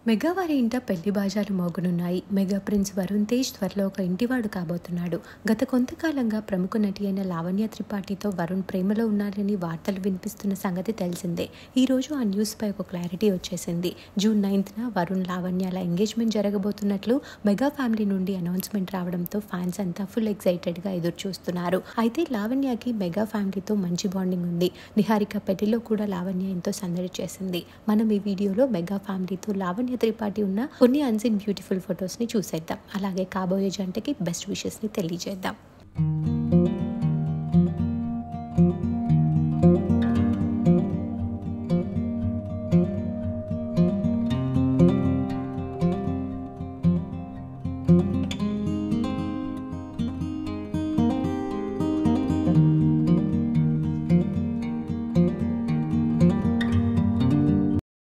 mega వారి ఇంట పెళ్లి బాజాలు మోగనున్నాయి మెగా ప్రిన్స్ వరుణ్ తేజ్ త్వరలో ఒక ఇంటివాడు కాబోతున్నాడు గత కొంతకాలంగా ప్రముఖ నటి అయిన లావణ్య త్రిపాఠితో వరుణ్ ప్రేమలో ఉన్నారని వార్తలు వినిపిస్తున్న సంగతి తెలిసిందే ఈ రోజు ఆ న్యూస్ పై ఒక క్లారిటీ వచ్చేసింది జూన్ నైన్త్న వరుణ్ లావణ్యాల ఎంగేజ్మెంట్ జరగబోతున్నట్లు మెగా ఫ్యామిలీ నుండి అనౌన్స్మెంట్ రావడంతో ఫ్యాన్స్ అంతా ఫుల్ ఎక్సైటెడ్ గా ఎదురు చూస్తున్నారు అయితే లావణ్యకి మెగా ఫ్యామిలీతో మంచి బాండింగ్ ఉంది నిహారిక పెళ్లిలో కూడా లావణ్య ఎంతో సందడి చేసింది మనం ఈ వీడియోలో మెగా ఫ్యామిలీతో లావణ్య త్రిపాఠి ఉన్న కొన్ని అన్సిన్ బ్యూటిఫుల్ ఫొటోస్ ని చూసేద్దాం అలాగే కాబోయే జంటకి బెస్ట్ విషెస్ ని తెలియజేద్దాం